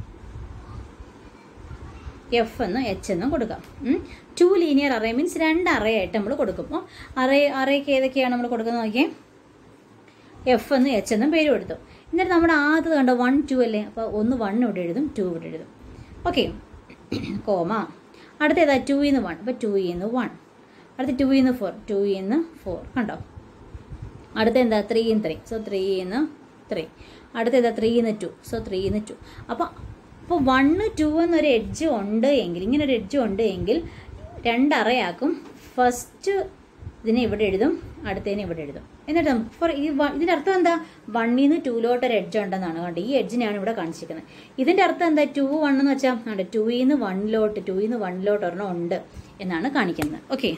എഫ് എന്നും എച്ച് എന്നും കൊടുക്കാം ടു ലീനിയർ അറേ മീൻസ് രണ്ട് അറേ ആയിട്ട് നമ്മൾ കൊടുക്കും അപ്പോൾ അറേ അറേക്ക് ഏതൊക്കെയാണ് നമ്മൾ കൊടുക്കുന്നത് നോക്കിയേ എഫ് എന്നും എച്ച് എന്നും പേര് കൊടുത്തു എന്നിട്ട് നമ്മുടെ ആദ്യത്തെ കണ്ടോ വൺ ടു അല്ലേ അപ്പോൾ ഒന്ന് വൺ ഇവിടെ എഴുതും ടു ഇവിടെ എഴുതും ഓക്കെ കോമ അടുത്ത ഏതാ ടു ഇന്ന് വൺ അപ്പോൾ ടു ഇന്ന് വൺ അടുത്ത ടു ഇന്ന് ഫോർ ടു ഇന്ന് ഫോർ കണ്ടോ അടുത്ത എന്താ three in three so three ഇന്ന് ത്രീ അടുത്ത ഏതാ ത്രീ ഇന്ന് ടു സോ ത്രീ ഇന്ന് ടു അപ്പോൾ അപ്പോൾ വണ്ണ് ടു എന്നൊരു എഡ്ജ് ഉണ്ട് എങ്കിൽ ഇങ്ങനെ ഒരു എഡ്ജ് ഉണ്ട് എങ്കിൽ രണ്ട് അറയാക്കും ഫസ്റ്റ് ഇതിനെ ഇവിടെ എഴുതും അടുത്തതിനെ ഇവിടെ എഴുതും എന്നിട്ട് നമുക്ക് ഫോർ ഈ ഇതിൻ്റെ അർത്ഥം എന്താ വണ്ണിൽ നിന്ന് ടൂലോട്ട് ഒരു എഡ്ജ് ഉണ്ടെന്നാണ് കണ്ടത് ഈ എഡ്ജിനെയാണ് ഇവിടെ കാണിച്ചിരിക്കുന്നത് ഇതിൻ്റെ അർത്ഥം എന്താ ടു വൺ എന്ന് വെച്ചാൽ ഉണ്ട് ടൂയിൽ നിന്ന് വണ്ണിലോട്ട് ടൂയിൽ നിന്ന് വണ്ണിലോട്ട് ഒരെണ്ണം ഉണ്ട് എന്നാണ് കാണിക്കുന്നത് okay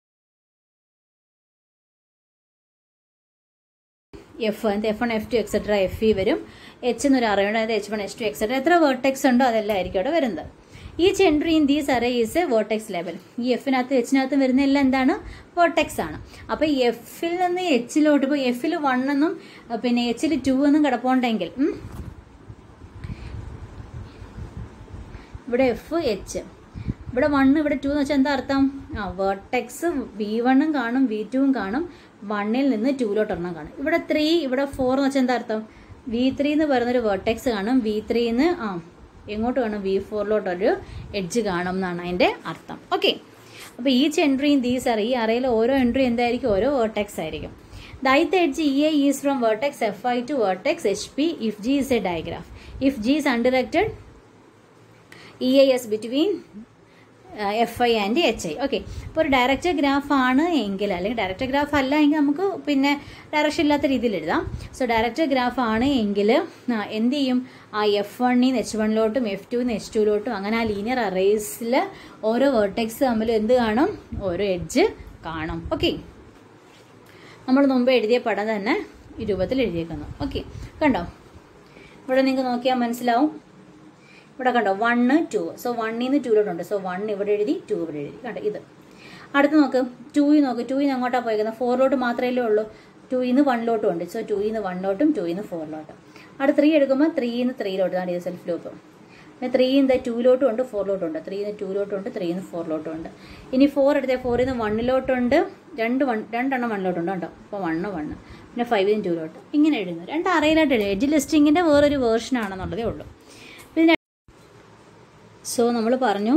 F F one F two etcetera F E വരും എച്ച് എന്നൊരു അറിയുണ്ട് അതായത് H one H two etcetera എത്ര വേർട്ടെക്സ് ഉണ്ടോ അതെല്ലാം ആയിരിക്കും അവിടെ വരുന്നത് each entry in these array is a vertex level ഈ എഫിനകത്ത് എച്ചിനകത്ത് വരുന്ന എല്ലാം എന്താണ് വേർട്ടെക്സ് ആണ് അപ്പോൾ എഫിൽ നിന്ന് എച്ചിലോട്ട് ഇപ്പോൾ എഫിൽ വൺ എന്നും പിന്നെ എച്ചിൽ ടു എന്നും കിടപ്പുണ്ടെങ്കിൽ ഇവിടെ എഫ് എച്ച് ഇവിടെ വൺ ഇവിടെ ടു എന്ന് വെച്ചാൽ എന്താ അർത്ഥം ആ വേർട്ടെക്സ് വി വണ്ണും കാണും വി ടുവും കാണും വണ്ണിൽ നിന്ന് ടൂലോട്ട് ഒരെണ്ണം കാണും ഇവിടെ ത്രീ ഇവിടെ ഫോർ എന്ന് വെച്ചാൽ എന്താ അർത്ഥം വി ത്രീ എന്ന് പറയുന്നൊരു വേർട്ടെക്സ് കാണും വി ത്രീന്ന് ആ എങ്ങോട്ട് കാണും വി ഫോറിലോട്ടൊരു എഡ്ജ് കാണും എന്നാണ് അതിൻ്റെ അർത്ഥം ഓക്കെ അപ്പോൾ ഈച്ച് എൻട്രി ഇൻ ദീസ് അറ ഈ അറയിൽ ഓരോ എൻട്രി എന്തായിരിക്കും ഓരോ വേർട്ടെക്സ് ആയിരിക്കും ith edge E A is from vertex F I to vertex H P if G is a digraph if G is undirected E A S between F I and H I okay ഇപ്പോൾ ഒരു ഡയറക്റ്റ് ഗ്രാഫ് ആണ് എങ്കിൽ അല്ലെങ്കിൽ ഡയറക്റ്റ് ഗ്രാഫ് അല്ല എങ്കിൽ നമുക്ക് പിന്നെ ഡയറക്ഷൻ ഇല്ലാത്ത രീതിയിൽ എഴുതാം സോ ഡയറക്റ്റ് ഗ്രാഫ് ആണ് എങ്കിൽ ആ, എന്ത് ചെയ്യും ആ എഫ് വണ്ണിൽ നിന്ന് എച്ച് വണ്ണിലോട്ടും എഫ് ടുന്ന് എച്ച് ടുവിലോട്ടും അങ്ങനെ ആ ലീനിയർ അറേസിൽ ഓരോ വേർട്ടെക്സ് തമ്മിൽ എന്ത് കാണും ഓരോ എഡ്ജ് കാണും ഓക്കെ നമ്മൾ മുമ്പ് എഴുതിയ പടം തന്നെ ഈ രൂപത്തിൽ എഴുതിയേക്കുന്നു ഓക്കെ കണ്ടോ ഇവിടെ നിങ്ങൾക്ക് നോക്കിയാൽ മനസ്സിലാവും ഇവിടെ കണ്ടോ വണ്ണ് ടു സോ വണ്ണിൽ നിന്ന് ടൂയിലോട്ടുണ്ട് സോ വൺ ഇവിടെ എഴുതി ടു ഇവിടെ എഴുതി കണ്ടോ ഇത് അടുത്ത് നോക്ക് ടൂയിൽ നോക്ക് ടൂയിൽ നിന്ന് അങ്ങോട്ടാണ് പോയിരിക്കുന്നത് ഫോറിലോട്ട് മാത്രമേ ഉള്ളൂ ടൂയിൽ നിന്ന് വണ്ണിലോട്ടും ഉണ്ട് സോ ടൂയിൽ നിന്ന് വണ്ണിലോട്ടും ടൂയിൽ നിന്ന് ഫോറിലോട്ടും അടുത്ത് ത്രീ എടുക്കുമ്പോൾ ത്രീയിൽ നിന്ന് ത്രീയിലോട്ട് ആണ് ഇത് സെൽഫ് ലൂപ്പ് പിന്നെ ത്രീ ഇന്ന് ടൂയിലോട്ടും ഉണ്ട് ഫോറിലോട്ടും ഉണ്ട് ത്രീ നിന്ന് ടൂയിലോട്ടും ഉണ്ട് ത്രീ നിന്ന് ഫോറിലോട്ടും ഉണ്ട് ഇനി ഫോർ എടുത്തേ ഫോറിൽ നിന്ന് വണ്ണിലോട്ടുണ്ട് രണ്ട് വൺ രണ്ടെണ്ണം വണ്ണിലോട്ടുണ്ട് കേട്ടോ അപ്പോൾ വണ്ണ് വണ്ണ് പിന്നെ ഫൈവിൽ നിന്ന് ടൂയിലോട്ട് ഇങ്ങനെ എഴുതുന്നു രണ്ട് അറയിലായിട്ട് എഴുതും എഡ്ജ് ലിസ്റ്റിങ്ങിൻ്റെ വേറൊരു വേർഷൻ ആണെന്നുള്ളതേ ഉള്ളൂ പിന്നെ സോ നമ്മൾ പറഞ്ഞു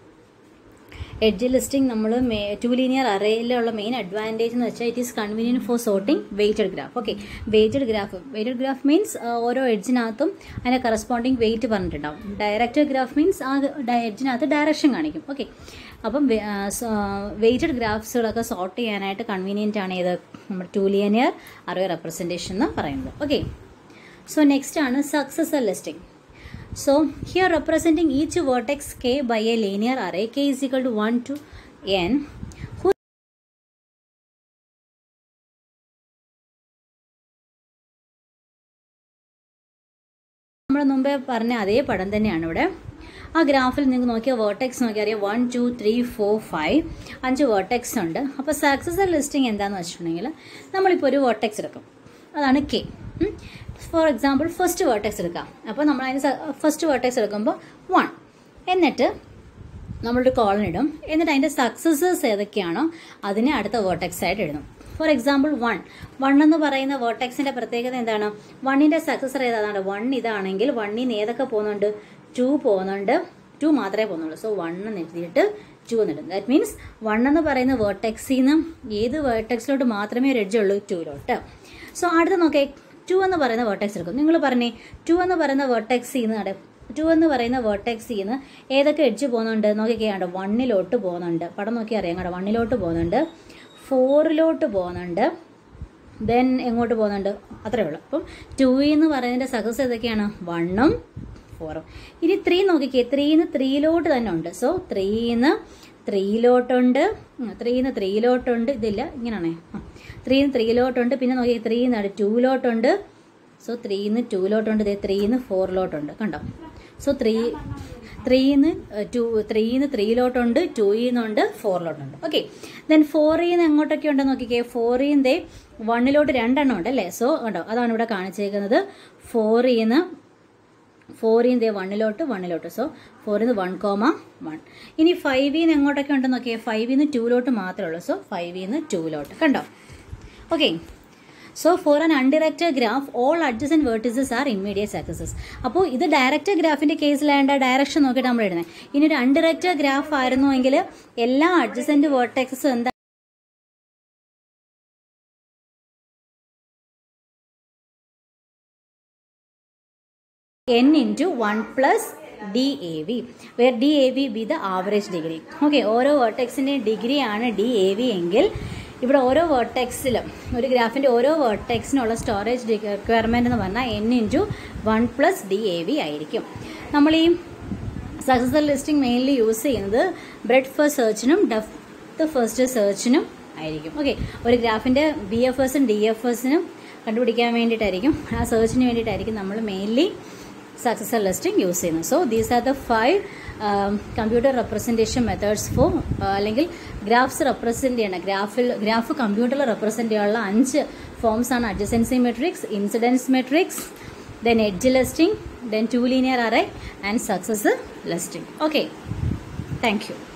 എഡ്ജ് ലിസ്റ്റിംഗ് നമ്മൾ ടു ലീനിയർ അറേയിലുള്ള മെയിൻ അഡ്വാൻറ്റേജ് എന്ന് വെച്ചാൽ it is convenient for sorting weighted graph okay weighted graph weighted graph means ഓരോ എഡ്ജിനകത്തും അതിനെ കറസ്പോണ്ടിങ് വെയിറ്റ് പറഞ്ഞിട്ടുണ്ടാവും ഡയറക്റ്റ് ഗ്രാഫ് മീൻസ് ആ എഡ്ജിനകത്ത് ഡയറക്ഷൻ കാണിക്കും ഓക്കെ അപ്പം വെയ്റ്റഡ് ഗ്രാഫ്സുകളൊക്കെ സോർട്ട് ചെയ്യാനായിട്ട് കൺവീനിയൻ്റ് ആണ് ഏത് നമ്മുടെ ടു ലീനിയർ അറേ റെപ്രസെൻറ്റേഷൻ എന്ന് പറയുന്നത് ഓക്കെ സോ നെക്സ്റ്റ് ആണ് successor listing So here representing each vertex k by a linear array k is equal to 1 to n who നമ്മൾ മുമ്പേ പറഞ്ഞ അതേ പടം തന്നെയാണ് ഇവിടെ ആ ഗ്രാഫിൽ നിങ്ങൾ നോക്കിയാൽ വേർട്ടെക്സ് നോക്കിയാൽ അറിയാം one two three four five അഞ്ച് വേർട്ടെക്സ് ഉണ്ട് അപ്പോൾ സക്സസർ ലിസ്റ്റിംഗ് എന്താണെന്ന് വെച്ചിട്ടുണ്ടെങ്കിൽ നമ്മളിപ്പോൾ ഒരു വേർട്ടെക്സ് എടുക്കും അതാണ് K for example first vertex എടുക്കാം അപ്പോൾ നമ്മൾ അതിന് ഫസ്റ്റ് വേർട്ടെക്സ് എടുക്കുമ്പോൾ വൺ എന്നിട്ട് നമ്മളൊരു കോളൻ ഇടും എന്നിട്ട് അതിൻ്റെ സക്സസേഴ്സ് ഏതൊക്കെയാണോ അതിനെ അടുത്ത വേർട്ടെക്സ് ആയിട്ട് എഴുതും ഫോർ എക്സാമ്പിൾ വൺ വൺ എന്ന് പറയുന്ന വേർട്ടെക്സിന്റെ പ്രത്യേകത എന്താണ് വണ്ണിന്റെ സക്സസർ ഏതാണ് വൺ ഇതാണെങ്കിൽ വണ്ണിൽ നിന്ന് ഏതൊക്കെ പോകുന്നുണ്ട് ടു പോകുന്നുണ്ട് ടു മാത്രമേ പോകുന്നുള്ളൂ സോ വൺ എന്ന് എഴുതിയിട്ട് ടു എന്നിടും ദാറ്റ് മീൻസ് വൺ എന്ന് പറയുന്ന വേർട്ടെക്സിൽ നിന്ന് ഏത് വേർട്ടെക്സിലോട്ട് മാത്രമേ ഒരു എഡ്ജ് ഉള്ളൂ ടൂയിലോട്ട് സോ അടുത്ത നോക്കേ ടു എന്ന് പറയുന്ന വേർട്ടെക്സ് എടുക്കും നിങ്ങൾ പറഞ്ഞേ ടു എന്ന് പറയുന്ന വേർട്ടെക്സിൽ നിന്ന് ടു എന്ന് പറയുന്ന വേർട്ടെക്സിൽ നിന്ന് ഏതൊക്കെ എഡ്ജ് പോകുന്നുണ്ട് നോക്കിക്കേണ്ട വണ്ണിലോട്ട് പോകുന്നുണ്ട് പടം നോക്കി അറിയാം കേട്ടോ വണ്ണിലോട്ട് പോകുന്നുണ്ട് ഫോറിലോട്ട് പോകുന്നുണ്ട് ദെൻ എങ്ങോട്ട് പോകുന്നുണ്ട് അത്രേ ഉള്ളൂ അപ്പം ടു എന്ന് പറയുന്നതിൻ്റെ സക്സസ് ഏതൊക്കെയാണ് വണ്ണും ഫോറും ഇനി ത്രീ നോക്കിക്കേ ത്രീന്ന് ത്രീയിലോട്ട് തന്നെ ഉണ്ട് സോ ത്രീന്ന് ത്രീയിലോട്ടുണ്ട് ത്രീന്ന് ത്രീയിലോട്ടുണ്ട് ഇതില്ല ഇങ്ങനെയാണേ ആ ത്രീന്ന് ത്രീയിലോട്ടുണ്ട് പിന്നെ നോക്കി ത്രീന്ന് ടൂയിലോട്ടുണ്ട് സോ ത്രീന്ന് ടൂയിലോട്ടുണ്ട് ഇതേ ത്രീന്ന് ഫോറിലോട്ടുണ്ട് കണ്ടോ സോ ത്രീ ത്രീന്ന് ടു ത്രീന്ന് ത്രീയിലോട്ടുണ്ട് ടൂയിന്നുണ്ട് ഫോറിലോട്ടുണ്ട് ഓക്കെ ദെൻ ഫോറിൽ നിന്ന് എങ്ങോട്ടൊക്കെ ഉണ്ടെന്ന് നോക്കിക്കേ ഫോറിൽ നിന്ന് വണ്ണിലോട്ട് രണ്ടെണ്ണം ഉണ്ട് അല്ലേ സോ കണ്ടോ അതാണ് ഇവിടെ കാണിച്ചേക്കുന്നത് ഫോറിൽ നിന്ന് ഫോറിൽ നിന്ന് വണ്ണിലോട്ട് വണ്ണിലോട്ട് സോ ഫോറിൽ നിന്ന് വൺ കോമ വൺ ഇനി ഫൈവിൽ നിന്ന് എങ്ങോട്ടൊക്കെ ഉണ്ടെന്ന് നോക്കിയേ ഫൈവിൽ നിന്ന് ടൂലോട്ട് മാത്രമേ ഉള്ളൂ സോ ഫൈവിൽ നിന്ന് ടൂലോട്ട് കണ്ടോ okay so for an undirected graph all adjacent vertices are immediate successors അപ്പോൾ ഇത് ഡയറക്റ്റ് ഗ്രാഫിന്റെ കേസിലായണ്ട ഡയറക്ഷൻ നോക്കിയിട്ട് നമ്മൾ എഴുതുന്നത് ഇനി ഒരു അൺഡിറക്റ്റഡ് ഗ്രാഫ് ആയിരുന്നുവെങ്കിൽ എല്ലാ അഡ്ജസന്റ് വേർട്ടെക്സസും എന്താ n into 1 plus DAV where DAV be the average degree okay ഓരോ വേർട്ടെക്സിൻ്റെയും ഡിഗ്രി ആണ് ഡി എ വി എങ്കിൽ ഇവിടെ ഓരോ വേർട്ടെക്സിലും ഒരു ഗ്രാഫിൻ്റെ ഓരോ വേർട്ടെക്സിനുള്ള സ്റ്റോറേജ് റിക്വയർമെൻ്റ് എന്ന് പറഞ്ഞാൽ N into one plus D A V ആയിരിക്കും നമ്മൾ ഈ സക്സസർ ലിസ്റ്റിംഗ് മെയിൻലി യൂസ് ചെയ്യുന്നത് ബ്രെഡ് ഫസ്റ്റ് സെർച്ചിനും ഡെഫ്ത്ത് ഫസ്റ്റ് സെർച്ചിനും ആയിരിക്കും ഓക്കെ ഒരു ഗ്രാഫിൻ്റെ ബി എഫ് എസും ഡി എഫ് എസിനും കണ്ടുപിടിക്കാൻ വേണ്ടിയിട്ടായിരിക്കും ആ സെർച്ചിന് വേണ്ടിയിട്ടായിരിക്കും നമ്മൾ മെയിൻലി സക്സസർ ലിസ്റ്റിംഗ് യൂസ് ചെയ്യുന്നത് so these are the five computer representation methods for അല്ലെങ്കിൽ ഗ്രാഫ്സ് റെപ്രസെൻറ്റ് ചെയ്യണം ഗ്രാഫിൽ ഗ്രാഫ് കമ്പ്യൂട്ടറിൽ റെപ്രസെൻറ്റ് ചെയ്യാനുള്ള അഞ്ച് ഫോംസ് ആണ് adjacency matrix incidents matrix then edge listing then two linear array and successor listing okay thank U